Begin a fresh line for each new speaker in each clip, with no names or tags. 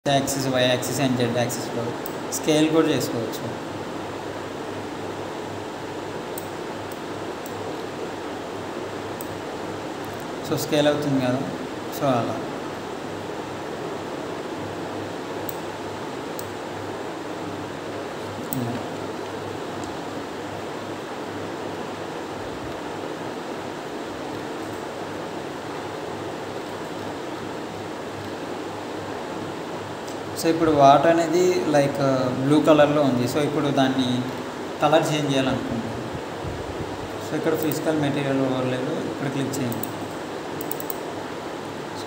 Axis Y axis and Z యాక్సిస్లో scale కూడా చేసుకోవచ్చు సో స్కేల్ అవుతుంది కదా సో అలా ఇలా. సో ఇప్పుడు వాటర్ అనేది లైక్ బ్లూ కలర్లో ఉంది సో ఇప్పుడు దాన్ని కలర్ చేంజ్ చేయాలనుకుంటున్నాను సో ఇక్కడ ఫిజికల్ మెటీరియల్ ఓవర్లేదు ఇక్కడ క్లిక్ చేయండి సో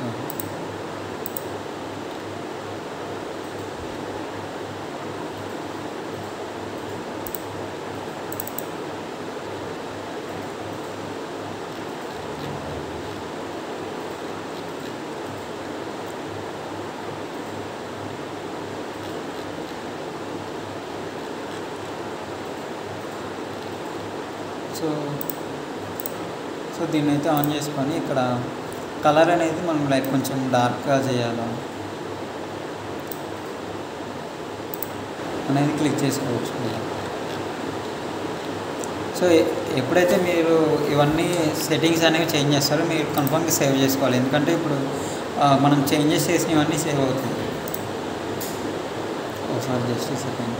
సో సో దీన్ని అయితే ఆన్ చేసుకొని ఇక్కడ కలర్ అనేది మనం లైక్ కొంచెం డార్క్గా చేయాలా అనేది క్లిక్ చేసుకోవచ్చు సో ఎ- ఎప్పుడైతే మీరు ఇవన్నీ సెట్టింగ్స్ అనేవి చేంజ్ చేస్తారో మీరు కన్ఫర్మ్గా సేవ్ చేసుకోవాలి ఎందుకంటే ఇప్పుడు ఆ, మనం చేంజెస్ చేసినవన్నీ సేవ్ అవుతాయి ఒకసారి జస్ట్ సెకండ్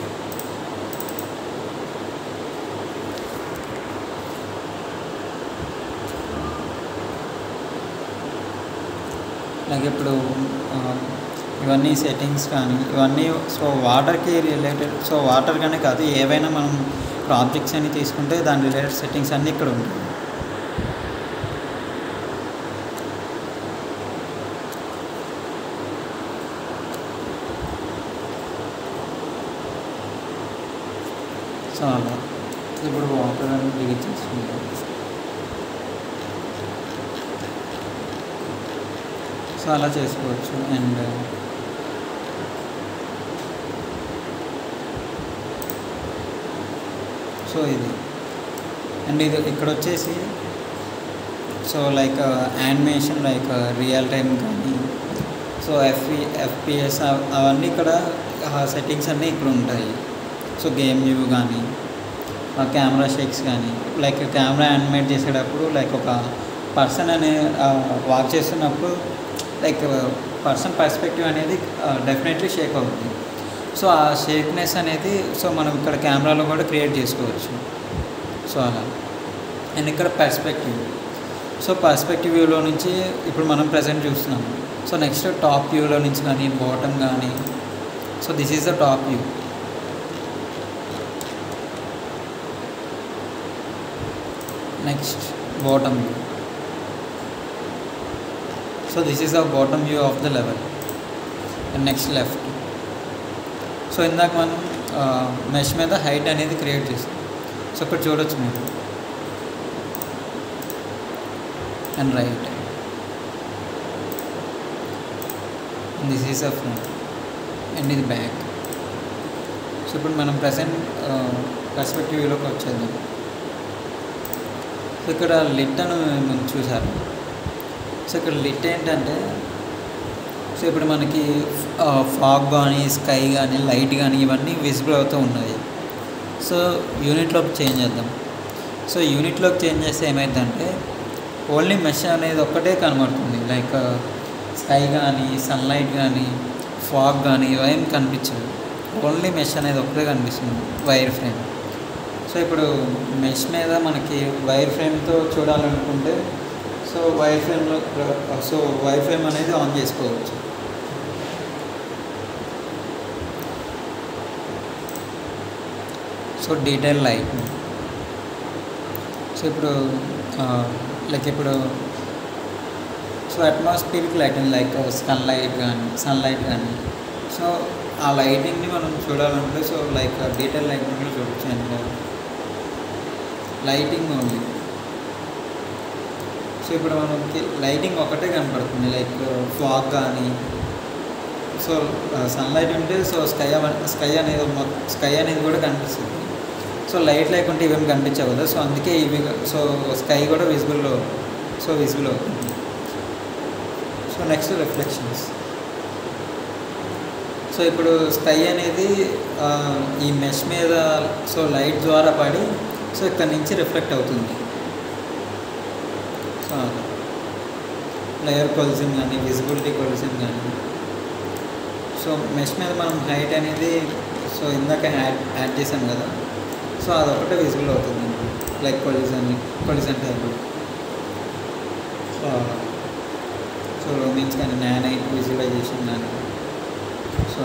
లైక్ ఇప్పుడు ఆ, ఇవన్నీ సెట్టింగ్స్ కానీ ఇవన్నీ సో వాటర్కి రిలేటెడ్ సో వాటర్ కానీ కాదు ఏవైనా మనం ఇప్పుడు ఆబ్జెక్ట్స్ అన్ని తీసుకుంటే దాని రిలేటెడ్ సెట్టింగ్స్ అన్నీ ఇక్కడ ఉంటాయి సో అలా ఇప్పుడు వాటర్ అని డిలీట్ చేసుకుంటాం సో అలా చేసుకోవచ్చు అండ్ సో ఇది అండ్ ఇది ఇక్కడ వచ్చేసి so like animation like real time కానీ సో ఎఫ్పి ఎఫ్పిఎస్ అవన్నీ ఇక్కడ సెట్టింగ్స్ అన్నీ ఇక్కడ ఉంటాయి సో గేమ్ వ్యూ కానీ కెమెరా షేక్స్ కానీ లైక్ కెమెరా యానిమేట్ చేసేటప్పుడు లైక్ ఒక పర్సన్ అనే వాక్ చేస్తున్నప్పుడు లైక్ పర్సన్ పర్స్పెక్టివ్ అనేది డెఫినెట్లీ షేక్ అవుతుంది సో ఆ షేక్నెస్ అనేది సో మనం ఇక్కడ కెమెరాలో కూడా క్రియేట్ చేసుకోవచ్చు సో అలా అండ్ ఇక్కడ పర్స్పెక్టివ్ సో పర్స్పెక్టివ్ వ్యూలో నుంచి ఇప్పుడు మనం ప్రజెంట్ చూస్తున్నాం సో నెక్స్ట్ టాప్ వ్యూలో నుంచి కానీ బాటమ్ కానీ so this is the top view next bottom view so this is the bottom view of the level and next left so ఇందాక మనం మెష్ మీద హైట్ అనేది క్రియేట్ చేస్తాం సో ఇక్కడ చూడొచ్చు మీరు and right this is a front and ఇది back so ఇప్పుడు మనం ప్రజెంట్ పర్స్పెక్టివ్లోకి వచ్చేద్దాం సో ఇక్కడ లిట్ అని మనం చూసారు సో ఇక్కడ లిట్ ఏంటంటే సో ఇప్పుడు మనకి ఫాగ్ కానీ స్కై కానీ లైట్ కానీ ఇవన్నీ విజిబుల్ అవుతూ ఉన్నాయి సో యూనిట్లోకి చేంజ్ చేద్దాం సో యూనిట్లోకి చేంజ్ చేస్తే ఏమైందంటే ఓన్లీ మెష్ అనేది ఒక్కటే కనబడుతుంది లైక్ స్కై కానీ సన్లైట్ కానీ ఫాగ్ కానీ ఇవేం కనిపించవు ఓన్లీ మెష్ అనేది ఒక్కటే కనిపిస్తుంది వైర్ ఫ్రేమ్ సో ఇప్పుడు మెష్ మీద మనకి వైర్ ఫ్రేమ్తో చూడాలనుకుంటే సో వైర్ ఫ్రేమ్లో సో వైర్ ఫ్రేమ్ అనేది ఆన్ చేసుకోవచ్చు సో డీటెయిల్ లైట్ సో ఇప్పుడు లైక్ ఇప్పుడు so atmospheric lighting like sunlight కానీ సన్లైట్ కానీ సో ఆ లైటింగ్ని మనం చూడాలంటే సో లైక్ డీటెయిల్ లైటింగ్లో చూడొచ్చు అండ్ లైటింగ్ ఓన్లీ సో ఇప్పుడు మనకి లైటింగ్ ఒకటే కనపడుతుంది లైక్ ఫాగ్ కానీ సో సన్లైట్ ఉంటే సో స్కై స్కై అనేది స్కై అనేది కూడా కనిపిస్తుంది సో లైట్ లేకుంటే ఇవేం కనిపించవు కదా సో అందుకే ఇవి సో స్కై కూడా విజిబుల్లో సో విజిబుల్ అవుతుంది సో నెక్స్ట్ రిఫ్లెక్షన్స్ సో ఇప్పుడు స్కై అనేది ఆ, ఈ మెష్ మీద సో లైట్ ద్వారా పడి సో ఇక్కడ నుంచి రిఫ్లెక్ట్ అవుతుంది సో లేయర్ కొలిసింగ్ కానీ విజిబిలిటీ కొలిసింగ్ కానీ సో మెష్ మీద మనం హైట్ అనేది సో ఇందాక యాడ్ యాడ్ చేసాం కదా సో అదొకటే విజిబుల్ అవుతుంది like collision collision type so so means కానీ నానైట్ విజువలైజేషన్ కానీ సో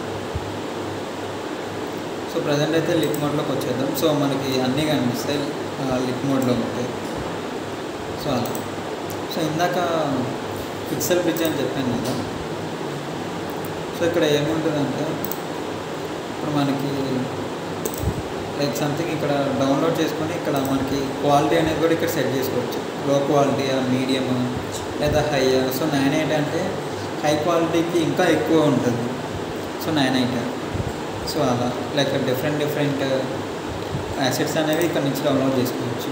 సో ప్రజెంట్ అయితే లిప్ మోడ్లోకి వచ్చేద్దాం సో మనకి అన్నీ కనిపిస్తాయి లిప్ మోడ్లో ఉంటాయి సో అలా సో ఇందాక పిక్సెల్ బ్రిడ్జ్ అని చెప్పాను కదా సో ఇక్కడ ఏముంటుందంటే ఇప్పుడు మనకి లైక్ సంథింగ్ ఇక్కడ డౌన్లోడ్ చేసుకొని ఇక్కడ మనకి క్వాలిటీ అనేది కూడా ఇక్కడ సెట్ చేసుకోవచ్చు లో క్వాలిటీ మీడియం లేదా హై సో నైన్ ఎయిట్ అంటే హై క్వాలిటీకి ఇంకా ఎక్కువ ఉంటుంది సో నైన్ ఎయిట్ సో అలా లైక్ డిఫరెంట్ డిఫరెంట్ యాసెట్స్ అనేవి ఇక్కడ నుంచి డౌన్లోడ్ చేసుకోవచ్చు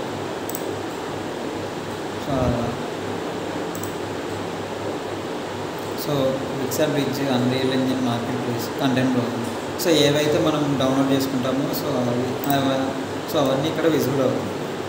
సో అలా so mixer bridge unreal engine market place content browser so ఏవైతే మనం డౌన్లోడ్ చేసుకుంటామో సో అవి అవ- సో అవన్నీ ఇక్కడ విజిబుల్ అవుతాయి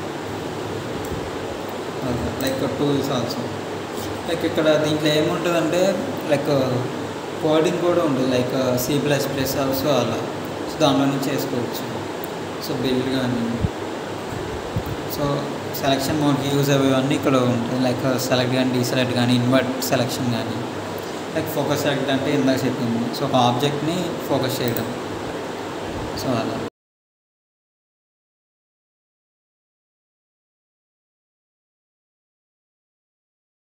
లైక్ టూల్స్ ఆల్సో లైక్ ఇక్కడ దీంట్లో ఏముంటుందంటే లైక్ కోడింగ్ కూడా ఉంటుంది like C plus plus also అలా సో దానిలో నుంచి చేసుకోవచ్చు సో బిల్డ్ కానీ సో సెలక్షన్ మోడ్కి యూజ్ అయ్యేవన్నీ ఇక్కడ ఉంటాయి లైక్ సెలెక్ట్ కానీ డీసెలెక్ట్ కానీ ఇన్వర్ట్ సెలెక్షన్ కానీ లైక్ ఫోకస్ సెలెక్ట్ అంటే ఇందాక చెప్పింది సో ఒక ఆబ్జెక్ట్ని ఫోకస్ చేయడం సో అలా